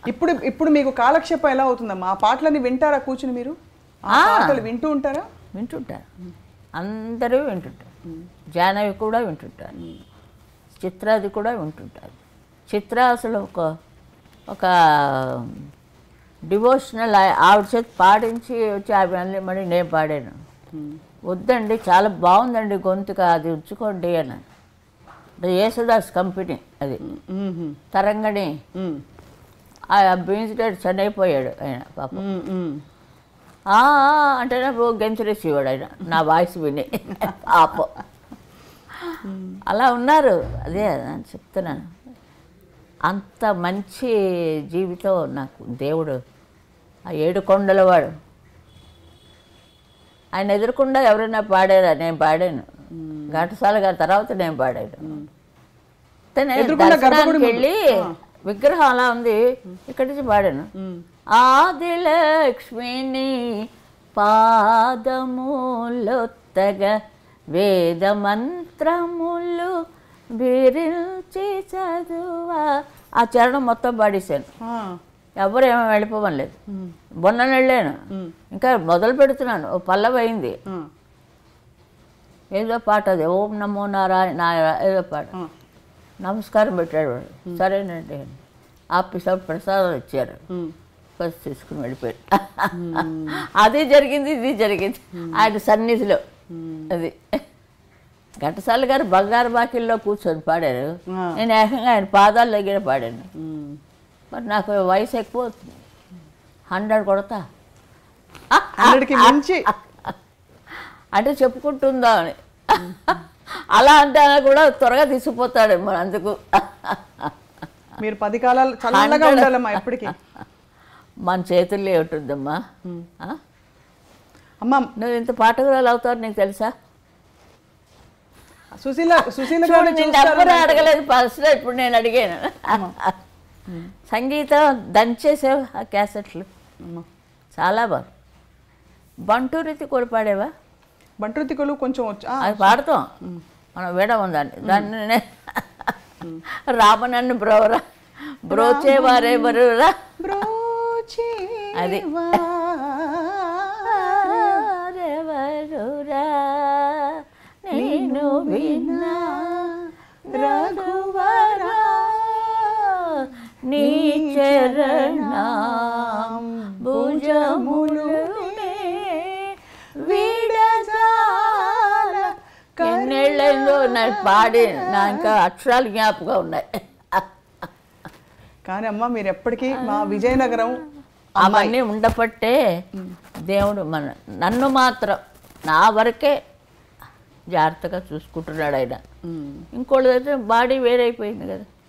ఇప్పుడు ఇప్పుడు మీకు కాలక్షేపం ఎలా అవుతుందమ్మా ఆ పాటలన్నీ వింటారా కూర్చుని మీరు ఆ ఆ. పాటలు వింటూ ఉంటారా వింటుంటారు అందరూ వింటుంటారు జాహ్నవి కూడా వింటుంటారు చిత్రాది కూడా వింటుంటారు చిత్ర అసలు ఒక ఒక డివోషనల్ ఆవిడ చేత పాడించి వచ్చి ఆమె అన్నీ మళ్ళీ నేను పాడాను వద్దండి చాలా బాగుందండి గొంతుక అది ఉంచుకోండి అని అది యేసుదాస్ కంపెనీ అది మ్మ్. తరంగణి మ్మ్. ఆ బీన్స్డెడ్ చనిపోయాడు ఆయన పాపం మ్మ్. మ్మ్. ఆ ఆ అంటేనే ఓ గెంతులేసేవాడు ఆయన నా వాయిస్ విని పాపం అలా ఉన్నారు అదే నేను చెప్తున్నాను అంత మంచి జీవితం నాకు దేవుడు ఆ ఏడు కొండల వాడు ఆయన ఎదురకుండా ఎవరైనా పాడారా నేను పాడాను ఘంటసాల గారి తర్వాత నేను పాడాను అయితే నేను ఎదురుకుండా గర్భగుడి దర్శనానికి ముందు. వెళ్ళి విగ్రహం అలా ఉంది ఇక్కడి నుంచి పాడాను మ్మ్. ఆదిలక్ష్మిని పాదములొత్తగా వేద మంత్రములు విరించి చదువా ఆ చరణం మొత్తం పాడేశాను ఆ. ఎవరు ఏమో వెళ్ళిపోవలేదు మ్మ్. మొన్న వెళ్ళాను మ్మ్. ఇంకా మొదలు పెడుతున్నాను ఓ పల్లవి అయింది ఆ. ఏదో పాట అది ఓం నమో నారాయణ నారాయణ ఏదో పాట ఆ. నమస్కారం పెట్టాడు వాడు సరేనండి ఆఫీసర్ ప్రసాదం ఇచ్చారు మ్మ్. ఫస్ట్ తీసుకుని వెళ్ళిపోయాడు అది జరిగింది ఇది జరిగింది ఆయన సన్నిధిలో అది ఘంటసాల గారు బంగారు బాకిల్లో కూర్చొని పాడారు ఆ. నేను ఏకంగా ఆయన పాదాల దగ్గర పాడాను మ్మ్. మరి నాకు వయసు ఎక్కువ అవుతుంది హండ్రెడ్ కొడతా హండ్రెడ్కి మించి అంటే చెప్పుకుంటుందా అని అలా అంటే ఆయన కూడా త్వరగా తీసుకుపోతాడు మన అందుకు మీరు పది కాలాలు చల్లగా Hundred. ఉండాలమ్మా ఎప్పటికీ మన చేతుల్లో ఉంటుందమ్మా ఆ? అమ్మా నువ్వు ఇంత పాటకురాలు అవుతావు నీకు తెలుసా సుశీల సుశీల చూడు గారిని నిన్ను చూస్తారు ఎవ్వరూ అడగలేదు ఫస్ట్ ఇప్పుడు నేను అడిగాను సంగీతం దంచేసావు ఆ క్యాసెట్లు అమ్మా. చాలా బాగా బంటూరితి కూడా పాడేవా బంటుతికలు కొంచెం వచ్చి ఆ, అది పాడతాం మనం విడము దాన్ని దాన్ని నే- రామనన్ను బ్రోవరా బ్రోచేవారే బరురా బ్రోచి అది. వారెవరురా నేను విన్నా రఘువరా నీ చరణం భుజములునే విడజాల ఎన్నేళ్ళైందో నాకు పాడి నా ఇంకా అక్షరాలు జ్ఞాపకం ఉన్నాయి కానీ అమ్మ మీరు ఎప్పటికీ మా విజయనగరం అవన్నీ ఉండపట్టే దేవుడు మన నన్ను మాత్రం నా వరకే జాగ్రత్తగా చూసుకుంటున్నాడు ఆయన మ్మ్. ఇంకోళ్ళదైతే బాడీ వేరైపోయింది కదా